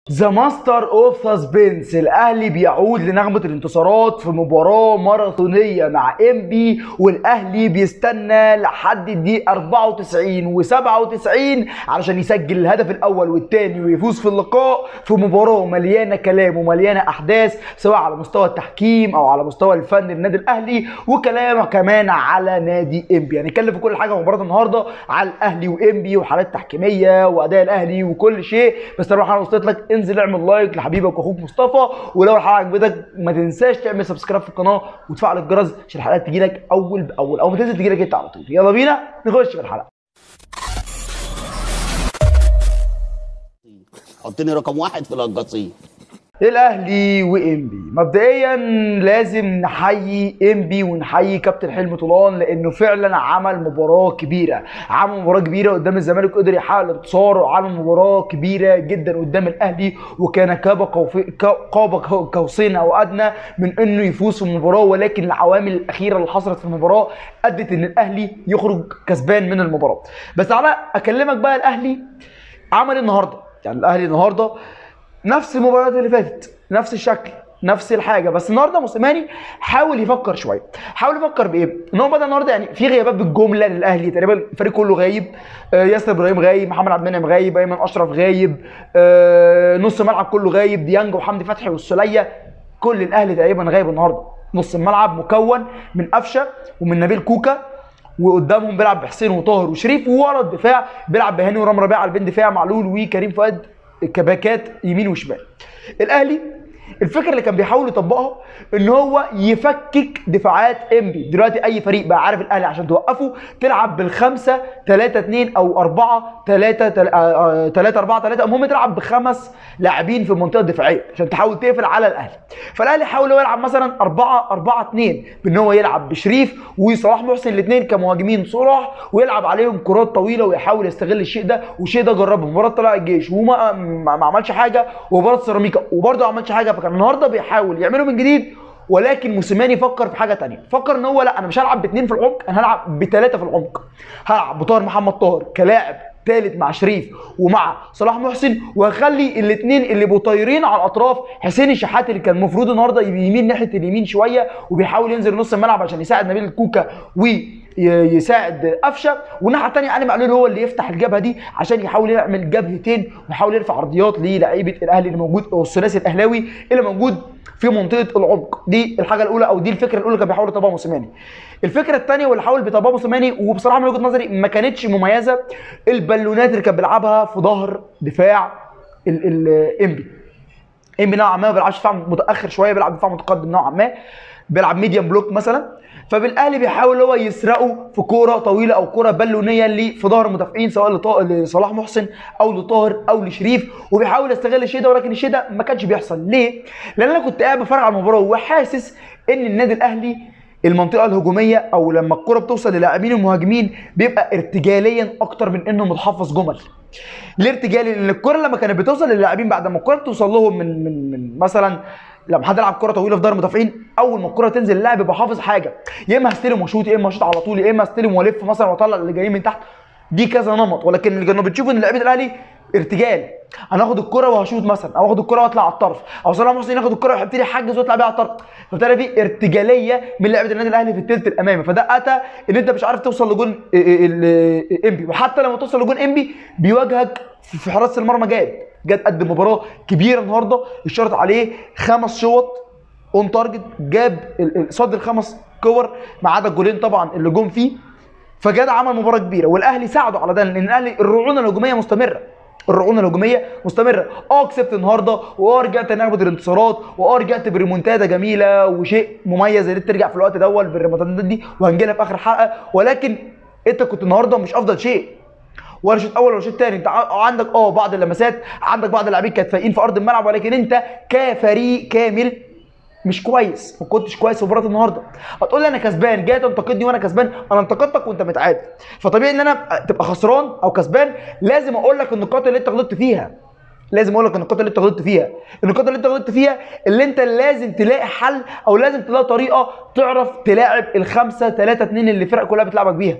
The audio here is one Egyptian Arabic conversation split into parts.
ذا ماستر اوف سسبنس الاهلي بيعود لنغمه الانتصارات في مباراه ماراثونيه مع ام بي والاهلي بيستنى لحد الدقيقه 94 و97 علشان يسجل الهدف الاول والثاني ويفوز في اللقاء في مباراه مليانه كلام ومليانه احداث سواء على مستوى التحكيم او على مستوى الفن للنادي الاهلي وكلام كمان على نادي ام بي يعني نتكلم في كل حاجه في مباراه النهارده على الاهلي وام بي وحالات تحكيميه واداء الاهلي وكل شيء بس انا انا وصلت لك انزل اعمل لايك لحبيبك واخوك مصطفى ولو الحلقه عجبتك ما تنساش تعمل سبسكرايب في القناه وتفعل الجرس عشان الحلقات تجي لك اول باول اول ما تنزل تجي لك انت على طول يلا بينا نخش في الحلقه حطني رقم واحد في القصيم الاهلي وام بي مبدئيا لازم نحيي ام بي ونحيي كابتن حلمي طولان لانه فعلا عمل مباراه كبيره عمل مباراه كبيره قدام الزمالك قدر يحقق الانتصار وعمل مباراه كبيره جدا قدام الاهلي وكان كاب قوف- قاب قوسين او ادنى من انه يفوز في المباراه ولكن العوامل الاخيره اللي حصلت في المباراه ادت ان الاهلي يخرج كسبان من المباراه بس تعالى اكلمك بقى الاهلي عمل إيه النهارده يعني الاهلي النهارده نفس المباريات اللي فاتت نفس الشكل نفس الحاجه بس النهارده موسيماني حاول يفكر شويه حاول يفكر بايه ان هو بدا النهارده يعني في غيابات بالجمله للاهلي تقريبا الفريق كله غايب آه ياسر ابراهيم غايب محمد عبد المنعم غايب ايمن اشرف غايب آه نص الملعب كله غايب ديانج وحمدي فتحي والسوليه كل الاهلي تقريبا غايب النهارده نص الملعب مكون من قفشه ومن نبيل كوكا وقدامهم بيلعب بحسين وطاهر وشريف وورا الدفاع بيلعب بهاني ورام ربيعه على البين دفاع معلول وكريم فؤاد كباكات يمين وشمال الاهلي الفكره اللي كان بيحاول يطبقها ان هو يفكك دفاعات انبي دلوقتي اي فريق بقى عارف الاهلي عشان توقفه تلعب بالخمسه 3 2 او 4 3 3 4 3 المهم تلعب بخمس لاعبين في المنطقه الدفاعيه عشان تحاول تقفل على الاهلي فالاهلي حاول هو يلعب مثلا 4 4 2 بان هو يلعب بشريف وصلاح محسن الاثنين كمهاجمين صلاح ويلعب عليهم كرات طويله ويحاول يستغل الشيء ده والشيء ده جربه مباراه طلائع الجيش وما ما ما عملش حاجه ومباراه سيراميكا وبرده ما عملش حاجه فكان النهارده بيحاول يعمله من جديد ولكن موسيماني فكر في حاجه تانية فكر ان هو لا انا مش هلعب باثنين في العمق انا هلعب بثلاثه في العمق هلعب بطاهر محمد طاهر كلاعب ثالث مع شريف ومع صلاح محسن وهخلي الاثنين اللي بطايرين على الاطراف حسين الشحات اللي كان المفروض النهارده يبقى يمين ناحيه اليمين شويه وبيحاول ينزل نص الملعب عشان يساعد نبيل الكوكا ويساعد قفشه والناحيه الثانيه علي معلول هو اللي يفتح الجبهه دي عشان يحاول يعمل جبهتين ويحاول يرفع عرضيات للاعيبه الاهلي اللي موجود او الثلاثي الاهلاوي اللي موجود في منطقه العمق دي الحاجه الاولى او دي الفكره الاولى اللي كان بيحاول يطبقها موسيماني الفكره الثانيه واللي حاول بيطبقها موسيماني وبصراحه من وجهه نظري ما كانتش مميزه البالونات اللي كان بيلعبها في ظهر دفاع الانبي انبي نوعا ما ما بيلعبش دفاع متاخر شويه بيلعب دفاع متقدم نوعا ما بيلعب ميديم بلوك مثلا فبالاهلي بيحاول هو يسرقه في كوره طويله او كوره بالونيه اللي في ظهر المدافعين سواء لطا... لصلاح محسن او لطاهر او لشريف وبيحاول يستغل الشيء ده ولكن الشيء ده ما كانش بيحصل ليه؟ لان انا كنت قاعد بتفرج على المباراه وحاسس ان النادي الاهلي المنطقه الهجوميه او لما الكره بتوصل للاعبين المهاجمين بيبقى ارتجاليا اكتر من انه متحفظ جمل ليه ارتجالي لان الكره لما كانت بتوصل للاعبين بعد ما الكره بتوصل لهم من من من مثلا لما حد يلعب كره طويله في ظهر المدافعين اول ما الكره تنزل اللاعب يبقى حافظ حاجه يا اما هستلم واشوط يا اما اشوط على طول يا اما استلم والف مثلا واطلع اللي جايين من تحت دي كذا نمط ولكن اللي كانوا بتشوف ان لعيبه الاهلي ارتجال انا هاخد الكره وهشوط مثلا او اخد الكره واطلع على الطرف او صلاح محسن ياخد الكره ويبتدي يحجز ويطلع بيها على الطرف فبالتالي في ارتجاليه من لعيبه النادي الاهلي في الثلث الامامي فده اتى ان انت مش عارف توصل لجون انبي وحتى لما توصل لجون انبي بيواجهك في حراسه المرمى جاد جاد قدم مباراه كبيره النهارده اشترط عليه خمس شوط اون تارجت جاب صد الخمس كور ما عدا الجولين طبعا اللي جم فيه فجاد عمل مباراه كبيره والاهلي ساعده على ده لان الاهلي الرعونه الهجوميه مستمره الرعونه الهجوميه مستمره اه كسبت النهارده واه رجعت نغمه الانتصارات واه رجعت بريمونتادا جميله وشيء مميز ان ترجع في الوقت دوت بالريمونتادا دي وهنجيلها في اخر الحلقه ولكن انت كنت النهارده مش افضل شيء ولا شوط اول ولا شوط ثاني انت عندك اه بعض اللمسات عندك بعض اللاعبين كانت فايقين في ارض الملعب ولكن انت كفريق كامل مش كويس ما كنتش كويس في مباراه النهارده هتقول لي انا كسبان جاي تنتقدني وانا كسبان انا انتقدتك وانت متعادل فطبيعي ان انا تبقى خسران او كسبان لازم اقول لك النقاط اللي انت غلطت فيها لازم اقول لك النقاط اللي انت غلطت فيها النقاط اللي انت غلطت فيها اللي انت لازم تلاقي حل او لازم تلاقي طريقه تعرف تلاعب الخمسه 3 2 اللي الفرق كلها بتلعبك بيها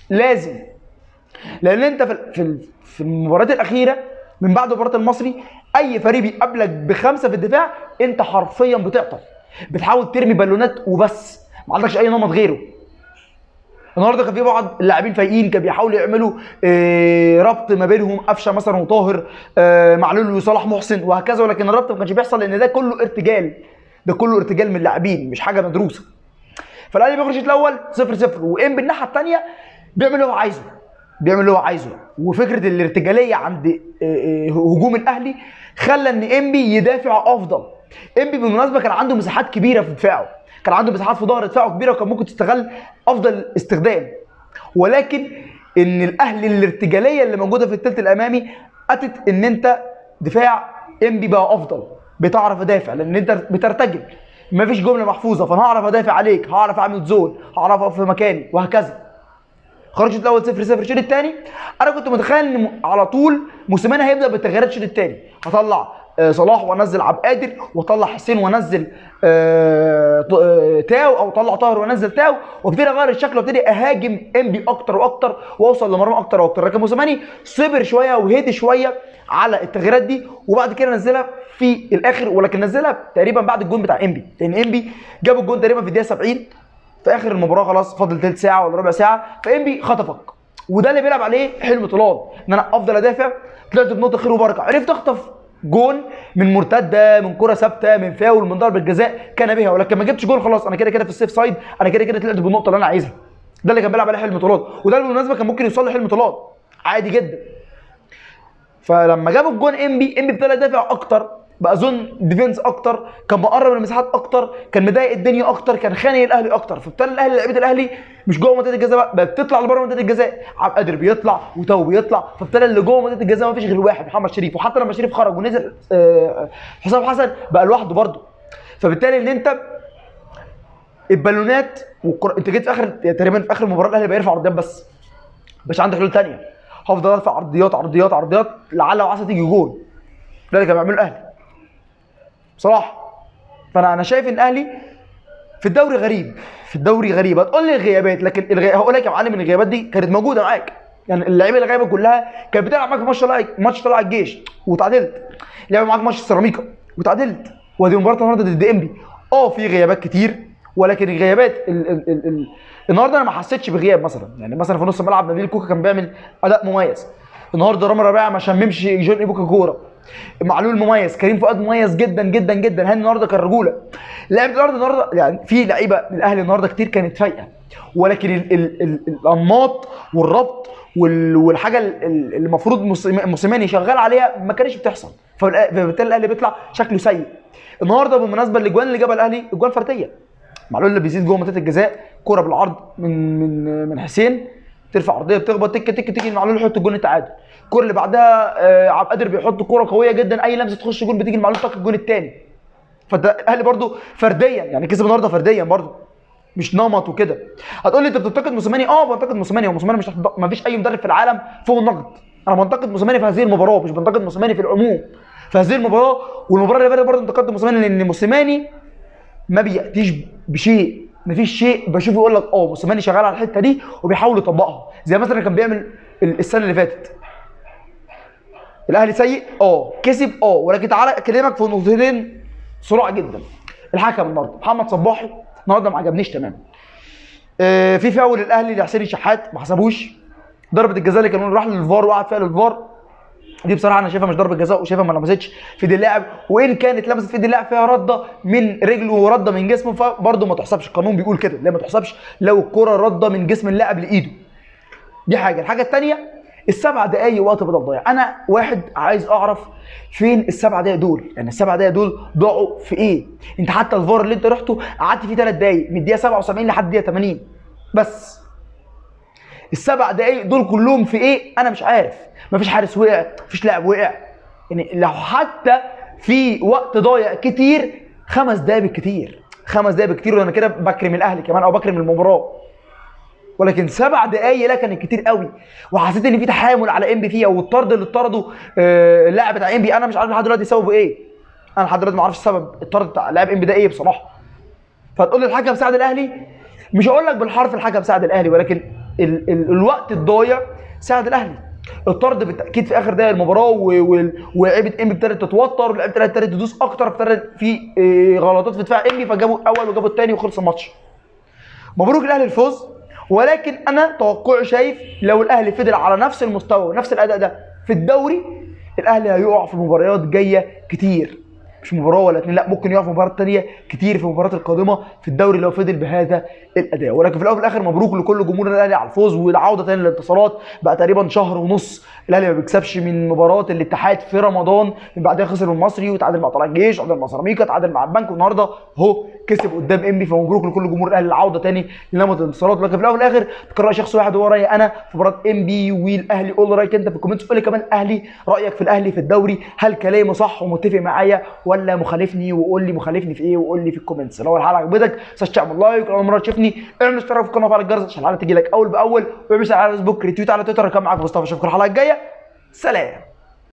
لازم لان انت في في في المباريات الاخيره من بعد مباراه المصري اي فريق بيقابلك بخمسه في الدفاع انت حرفيا بتعطل بتحاول ترمي بالونات وبس ما عندكش اي نمط غيره النهارده كان في بعض اللاعبين فايقين كانوا بيحاولوا يعملوا آه، ربط ما بينهم قفشه مثلا وطاهر آه، معلول وصلاح محسن وهكذا ولكن الربط ما كانش بيحصل لان ده كله ارتجال ده كله ارتجال من اللاعبين مش حاجه مدروسه فالاهلي بيخرج الشوط الاول 0 0 وام بالناحيه الثانيه بيعمل اللي هو عايزه بيعمل اللي هو عايزه وفكره الارتجاليه عند آه، آه، هجوم الاهلي خلى ان انبي يدافع افضل انبي بالمناسبه كان عنده مساحات كبيره في دفاعه كان عنده مساحات في ظهر دفاعه كبيره وكان ممكن تستغل افضل استخدام ولكن ان الاهلي الارتجاليه اللي موجوده في الثلث الامامي اتت ان انت دفاع انبي بقى افضل بتعرف ادافع لان انت بترتجل مفيش جمله محفوظه فانا هعرف ادافع عليك هعرف اعمل زون هعرف اقف في مكاني وهكذا خرجت الاول 0 0 الشوط الثاني انا كنت متخيل ان م- على طول موسيماني هيبدا بالتغييرات الشوط الثاني هطلع آه، صلاح وانزل عبد القادر واطلع حسين وانزل آه، ط- آه، تاو او اطلع طاهر وانزل تاو وابتدي اغير الشكل وابتدي اهاجم انبي اكتر واكتر واوصل لمرمى اكتر واكتر لكن موسيماني صبر شويه وهدي شويه على التغييرات دي وبعد كده نزلها في الاخر ولكن نزلها تقريبا بعد الجون بتاع انبي لان انبي جاب الجون تقريبا في الدقيقه 70 في اخر المباراه خلاص فاضل ثلث ساعه ولا ربع ساعه فانبي خطفك وده اللي بيلعب عليه حلم طلال ان انا افضل ادافع طلعت بنقطه خير وبركه عرفت اخطف جون من مرتده من كره ثابته من فاول من ضربه جزاء كان بها ولكن ما جبتش جول خلاص انا كده كده في السيف سايد انا كده كده طلعت بالنقطه اللي انا عايزها ده اللي كان بيلعب عليه حلم طلال وده اللي بالمناسبه كان ممكن يوصل لحلم طلال عادي جدا فلما جابوا الجون انبي انبي ابتدى يدافع اكتر بقى زون ديفنس اكتر كان مقرب المساحات اكتر كان مضايق الدنيا اكتر كان خانق الاهلي اكتر فابتدى الاهلي لعيبه الاهلي مش جوه منطقه الجزاء بقى بقت بتطلع لبره منطقه الجزاء عبد القادر بيطلع وتو بيطلع فابتدى اللي جوه منطقه الجزاء ما فيش غير واحد محمد شريف وحتى لما شريف خرج ونزل آه، حسام حسن بقى لوحده برده فبالتالي ان انت البالونات والكرة انت جيت في اخر تقريبا في اخر المباراه الاهلي بقى يرفع عرضيات بس مش عندك حلول ثانيه هفضل ارفع عرضيات عرضيات عرضيات لعل وعسى تيجي جول ده اللي كان بيعمله الاهلي بصراحه فانا انا شايف ان الاهلي في الدوري غريب في الدوري غريب هتقول لي الغيابات لكن الغي... هقول لك يا معلم ان الغيابات دي كانت موجوده معاك يعني اللعيبه اللي غايبه كلها كانت بتلعب معاك في ماتش طلع ماتش طلع الجيش وتعادلت لعبوا معاك ماتش السيراميكا وتعادلت ودي مباراه النهارده ضد انبي اه في غيابات كتير ولكن الغيابات ال... ال... ال... ال... النهارده انا ما حسيتش بغياب مثلا يعني مثلا في نص الملعب نبيل كوكا كان بيعمل اداء مميز النهارده رامي ربيعه ما شممش جون ايبوكا كوره معلول مميز كريم فؤاد مميز جدا جدا جدا هاني النهارده كان رجوله لعيبه النهارده النهارده يعني في لعيبه من الاهلي النهارده كتير كانت فايقه ولكن ال ال ال الانماط والربط وال والحاجه ال- ال- اللي المفروض موسيما- موسيماني شغال عليها ما كانتش بتحصل فالأ- فبالتالي الاهلي بيطلع شكله سيء النهارده بالمناسبه الاجوان اللي جابها الاهلي اجوان فرديه معلول اللي بيزيد جوه منطقه الجزاء كوره بالعرض من من من حسين ترفع عرضيه بتخبط تك تك تك معلول يحط الجون التعادل الكوره اللي بعدها آه، عبد القادر بيحط كوره قويه جدا اي لمسه تخش جون بتيجي المعلول طاق الجون الثاني فده الاهلي برده فرديا يعني كسب النهارده فرديا برده مش نمط وكده هتقول لي انت بتنتقد موسيماني اه بنتقد موسيماني وموسيماني مش تحت- ما فيش اي مدرب في العالم فوق النقد انا بنتقد موسيماني في هذه المباراه مش بنتقد موسيماني في العموم في هذه المباراه والمباراه اللي فاتت برضه انتقدت موسيماني لان موسيماني ما بياتيش بشيء مفيش شيء بشوفه يقول لك اه موسيماني شغال على الحته دي وبيحاول يطبقها زي مثلا كان بيعمل ال- السنه اللي فاتت الاهلي سيء اه كسب اه ولكن تعالى اكلمك في نقطتين صراع جدا الحكم النهارده محمد صباحي النهارده ما عجبنيش تماما آه، في فاول الاهلي لحسين الشحات ما حسبوش ضربه الجزاء اللي كان راح للفار وقعد فيها للفار دي بصراحه انا شايفها مش ضربه جزاء وشايفها ما لمستش في ايد اللاعب وان كانت لمست في ايد اللاعب فيها رده من رجله ورده من جسمه فبرضه ما تحسبش القانون بيقول كده لا ما تحسبش لو الكره رده من جسم اللاعب لايده دي حاجه الحاجه الثانيه السبع دقايق وقت بدل ضايع انا واحد عايز اعرف فين السبع دقايق دول يعني السبع دقايق دول ضاعوا في ايه انت حتى الفار اللي انت رحته قعدت فيه ثلاث دقايق من الدقيقه 77 لحد الدقيقه 80 بس السبع دقايق دول كلهم في ايه انا مش عارف مفيش حارس وقع مفيش لاعب وقع يعني لو حتى في وقت ضايع كتير خمس دقايق بالكتير خمس دقايق بالكتير وانا كده بكرم الاهلي كمان او بكرم المباراه ولكن سبع دقايق لا كانت كتير قوي وحسيت ان في تحامل على ام بي فيها والطرد اللي اتطرده آه، اللاعب بتاع ام بي انا مش عارف لحد دلوقتي سببه ايه انا لحد دلوقتي ما اعرفش سبب الطرد بتاع لاعب ام بي ده ايه بصراحه فتقول لي الحكم ساعد الاهلي مش هقول لك بالحرف الحكم ساعد الاهلي ولكن ال ال الوقت الضايع ساعد الاهلي الطرد بالتاكيد في اخر دقائق المباراه و- و- ولعيبه انبي ابتدت تتوتر ولعيبه الاهلي ابتدت تدوس اكتر ابتدت في آه، غلطات في دفاع انبي فجابوا الاول وجابوا الثاني وخلص الماتش مبروك الاهلي الفوز ولكن انا توقعي شايف لو الاهلي فضل على نفس المستوى ونفس الاداء ده في الدوري الاهلي هيقع في مباريات جايه كتير مش مباراه ولا اتنين لا ممكن يقع في مباراه تانية كتير في المباريات القادمه في الدوري لو فضل بهذا الاداء ولكن في الاول وفي الاخر مبروك لكل جمهور الاهلي على الفوز والعوده تاني للانتصارات بقى تقريبا شهر ونص الاهلي ما بيكسبش من مباراه الاتحاد في رمضان من بعدها خسر من المصري وتعادل مع طلائع الجيش تعادل مع سيراميكا تعادل مع البنك والنهارده اهو كسب قدام انبي فمبروك لكل جمهور الاهلي العوده تاني لنمط الانتصارات ولكن في الاول وفي الاخر تكرر شخص واحد هو رايي انا في مباراه انبي والاهلي قول لي رايك انت في الكومنتس قول لي كمان الاهلي رايك في الاهلي في الدوري هل كلامي صح ومتفق معايا ولا مخالفني وقول لي مخالفني في ايه وقول لي في الكومنتس لو الحلقه عجبتك ما تعمل لايك ولو اول مره تشوفني اعمل اشتراك في القناه وفعل الجرس عشان الحلقه تجي لك اول باول واعمل على فيسبوك ريتويت على تويتر كان معاك مصطفى اشوفكم الحلقه الجايه سلام